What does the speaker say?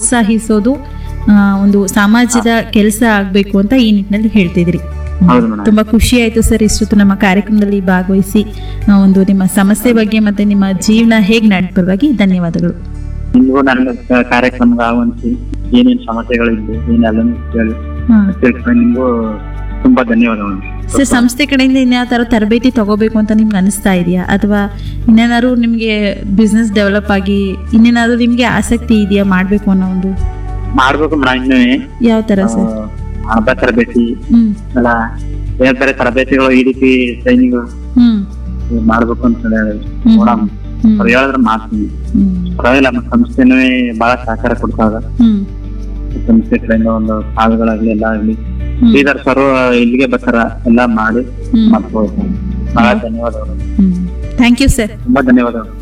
ಪ್ರೋತ್ಸಾಹಿಸೋದು ಆ, ಒಂದು ಸಮಾಜದ ಕೆಲಸ ಆಗಬೇಕು ಅಂತ ಈ ನಿಟ್ಟಿನಲ್ಲಿ ಹೇಳ್ತಿದ್ರಿ ಹೌದು ಮೇಡಮ್ ತುಂಬಾ ಖುಷಿ ಆಯ್ತು ಸರ್ ಇಷ್ಟೊತ್ತು ನಮ್ಮ ಕಾರ್ಯಕ್ರಮದಲ್ಲಿ ಭಾಗವಹಿಸಿ ಆ, ಒಂದು ನಿಮ್ಮ ಸಮಸ್ಯೆ ಬಗ್ಗೆ ಮತ್ತೆ ನಿಮ್ಮ ಜೀವನ ಹೇಗೆ ನಡ್ಪರವಾಗಿ ಧನ್ಯವಾದಗಳು ನಿಮಗೂ ನನ್ನ ಕ- ಕಾರ್ಯಕ್ರಮಕ್ಕೆ ಆಹ್ವಾನಿಸಿ ಏನೇನ್ ಸಮಸ್ಯೆಗಳಿದ್ದು ಏನೆಲ್ಲ ಕೇಳಿ ಹಾ. ತಿಳ್ಕೊಂಡು ನಿಮಗೂ ತುಂಬಾ ಧನ್ಯವಾದಗಳು ಸರ್ ಸಂಸ್ಥೆ ಕಡೆಯಿಂದ ಇನ್ಯಾವ ಥರ ತರಬೇತಿ ತಗೋಬೇಕು ಅಂತ ನಿಮ್ಗೆ ಅನಿಸ್ತಾ ಇದೆಯಾ ಅಥವಾ ಇನ್ನೇನಾದ್ರು ನಿಮಗೆ ಬಿಸ್ನೆಸ್ ಡೆವಲಪ್ ಆಗಿ ಇನ್ನೇನಾದ್ರು ನಿಮಗೆ ಆಸಕ್ತಿ ಇದೆಯಾ ಮಾಡಬೇಕು ಅನ್ನೋ ಒಂದು ಮಾಡ್ಬೇಕು ಮೇಡಮ್ ಇನ್ನೂ ಯಾವ ಥರ ಸರ್ ಹಬ್ಬ ತರಬೇತಿ ಹ್ಮ್ ಎಲ್ಲ ಬೇರೆ ಬೇರೆ ತರಬೇತಿಗಳು ಈ ರೀತಿ ಟ್ರೈನಿಂಗ್ ಹ್ಮ್ ಮಾಡ್ಬೇಕು ಅಂತ ಹೇಳಿ ಹ್ಮ್. ನೋಡಮ್ ಹ್ಮ್. ಅವ್ರು ಹೇಳಿದ್ರೆ ಮಾಡ್ತೀನಿ ಹ್ಮ್ ಪರವಾಗಿಲ್ಲ ನಮ್ಮ ಸಂಸ್ಥೆನೂ ಬಹಳ ಸಹಕಾರ ಕೊಡ್ತಾಗ ಹ್ಮ್ ಸಂಸ್ಥೆ ಕಡೆಯಿಂದ ಒಂದು ಸಾಲುಗಳಾಗ್ಲಿ ಎಲ್ಲ ಆಗ್ಲಿ ಹ್ಮ್. ಶ್ರೀಧರ್ ಸರ್ ಇಲ್ಲಿಗೆ ಬರ್ತಾರ ಎಲ್ಲ ಮಾಡಿ ಹ್ಮ್. ಮಾಡ್ಬೋದು ಬಹಳ ಧನ್ಯವಾದಗಳು ಹ್ಮ್ ಥ್ಯಾಂಕ್ ಯು ಸರ್ ತುಂಬಾ ಧನ್ಯವಾದಗಳು